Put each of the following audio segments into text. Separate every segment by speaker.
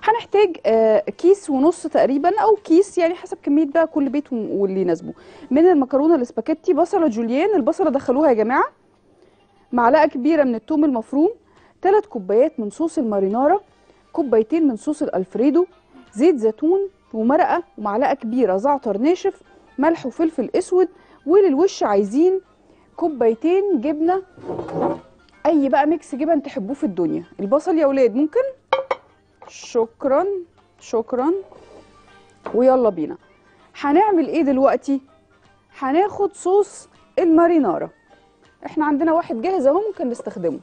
Speaker 1: هنحتاج آه، كيس ونص تقريبا او كيس يعني حسب كميه بقى كل بيت و- واللي يناسبه من المكرونه الاسباجيتي بصله جوليان البصله دخلوها يا جماعه معلقه كبيره من الثوم المفروم ثلاث كوبايات من صوص المارينارا كوبايتين من صوص الالفريدو زيت زيتون ومرقه ومعلقه كبيره زعتر ناشف ملح وفلفل اسود وللوش عايزين كوبايتين جبنه اي بقى ميكس جبن تحبوه في الدنيا البصل يا ولاد ممكن شكرا شكرا ويلا بينا هنعمل ايه دلوقتي هناخد صوص المارينارا احنا عندنا واحد جاهز اهو ممكن نستخدمه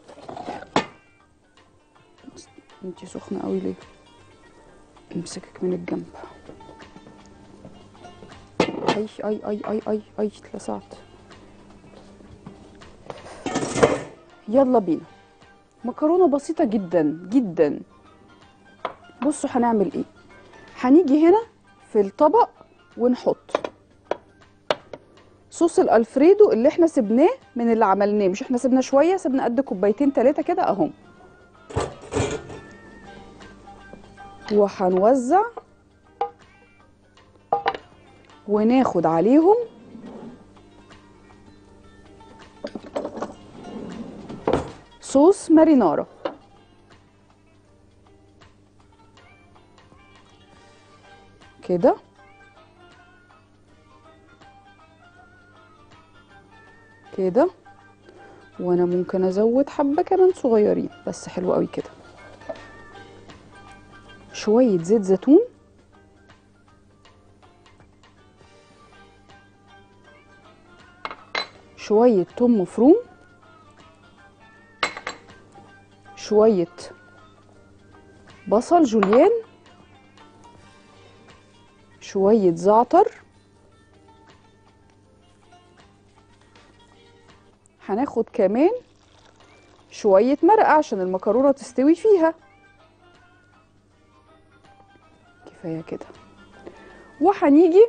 Speaker 1: انتي سخنه قوي ليه امسكك من الجنب اي اي اي اي اي اي اتلسعت يلا بينا مكرونه بسيطه جدا جدا بصوا هنعمل ايه هنيجي هنا في الطبق ونحط صوص الالفريدو اللي احنا سبناه من اللي عملناه مش احنا سبنا شويه سبنا قد كوبايتين ثلاثه كده اهو وهنوزع وناخد عليهم صوص مارينارا كده كده وانا ممكن ازود حبه كمان صغيرين بس حلو قوي كده شويه زيت زيتون شويه توم مفروم شويه بصل جوليان شويه زعتر هناخد كمان شويه مرقه عشان المكرونه تستوي فيها كفايه كده وهنيجي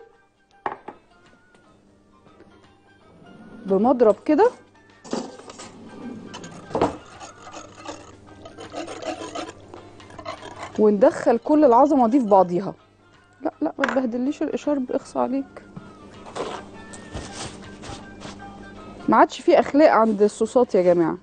Speaker 1: بمضرب كده وندخل كل العظمه دي في بعضيها لا لا ما تبهدليش الاشارب اخص عليك ما عادش فيه اخلاق عند الصوصات يا جماعه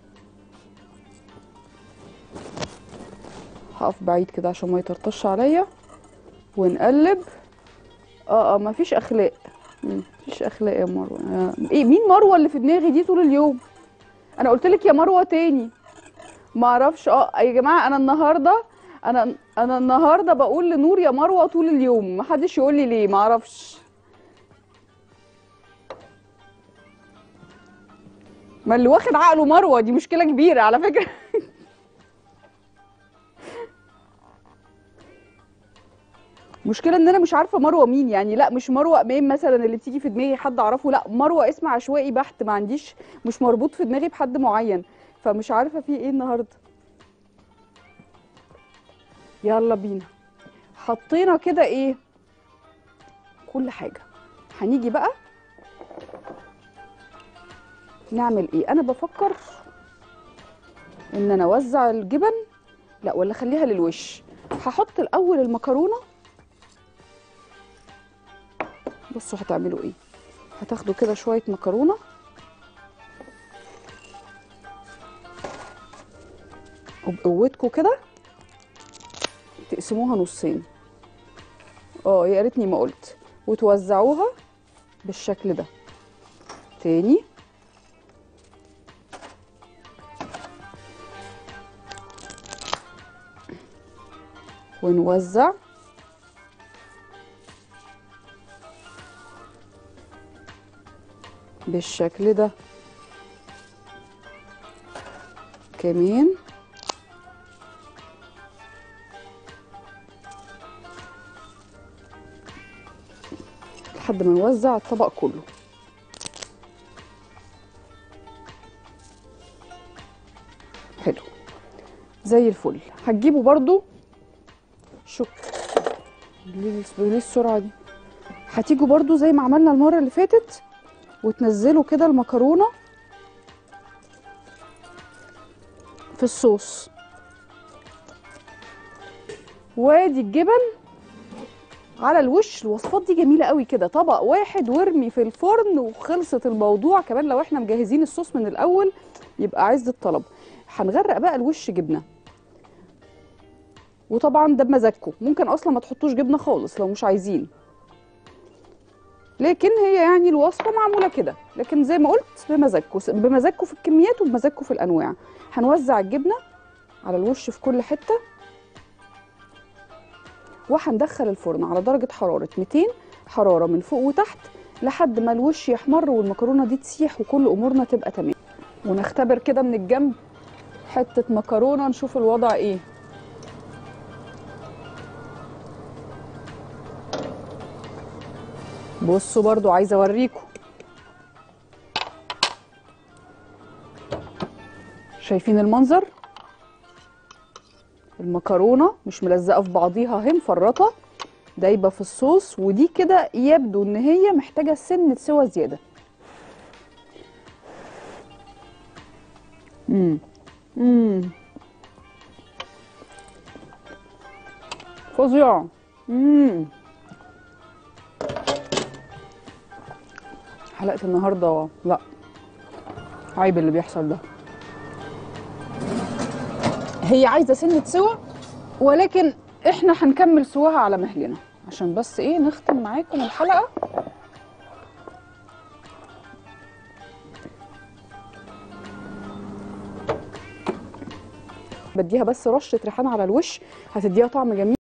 Speaker 1: هقف بعيد كده عشان ما يطرطش عليا ونقلب اه اه مفيش اخلاق مم، مفيش اخلاق يا مروه آه. ايه مين مروه اللي في دماغي دي طول اليوم انا قلت لك يا مروه تاني ما اعرفش اه يا جماعه انا النهارده انا انا النهارده بقول لنور يا مروه طول اليوم ما حدش يقول لي ليه ما اعرفش ما اللي واخد عقله مروه دي مشكله كبيره على فكره مشكلة ان انا مش عارفة مروة مين يعني لا مش مروة امام مثلا اللي بتيجي في دماغي حد اعرفه لا مروة اسم عشوائي بحت ما عنديش مش مربوط في دماغي بحد معين فمش عارفة في ايه النهاردة يلا بينا حطينا كده ايه كل حاجة هنيجي بقى نعمل ايه انا بفكر ان انا اوزع الجبن لا ولا خليها للوش هحط الاول المكرونه بصوا هتعملوا ايه هتاخدوا كده شويه مكرونه وبقوتكم كده تقسموها نصين اه يا ريتني ما قلت وتوزعوها بالشكل ده تاني ونوزع بالشكل ده كمان لحد ما نوزع الطبق كله حلو زي الفل هتجيبوا برضو شك ليه ليه السرعه دي هتيجوا برضو زي ما عملنا المره اللي فاتت وتنزلوا كده المكرونه في الصوص وادي الجبن على الوش الوصفات دي جميله قوي كده طبق واحد وارمي في الفرن وخلصت الموضوع كمان لو احنا مجهزين الصوص من الاول يبقى عز الطلب هنغرق بقى الوش جبنه وطبعا ده بمزاجكم ممكن اصلا ما تحطوش جبنه خالص لو مش عايزين لكن هي يعني الوصفه معموله كده لكن زي ما قلت بمزاجكم بمزاجكم في الكميات وبمزاجكم في الانواع هنوزع الجبنه على الوش في كل حته وهندخل الفرن على درجه حراره 200 حراره من فوق وتحت لحد ما الوش يحمر والمكرونه دي تسيح وكل امورنا تبقى تمام ونختبر كده من الجنب حته مكرونه نشوف الوضع ايه بصوا برضو عايزه اوريكم شايفين المنظر المكرونه مش ملزقه في بعضيها اهي مفرطه دايبه في الصوص ودي كده يبدو ان هي محتاجه سنه سوا زياده امم امم فظيعه امم حلقه النهارده لا عيب اللي بيحصل ده هي عايزه سنه سوا ولكن احنا هنكمل سواها على مهلنا عشان بس ايه نختم معاكم الحلقه بديها بس رشه ريحان على الوش هتديها طعم جميل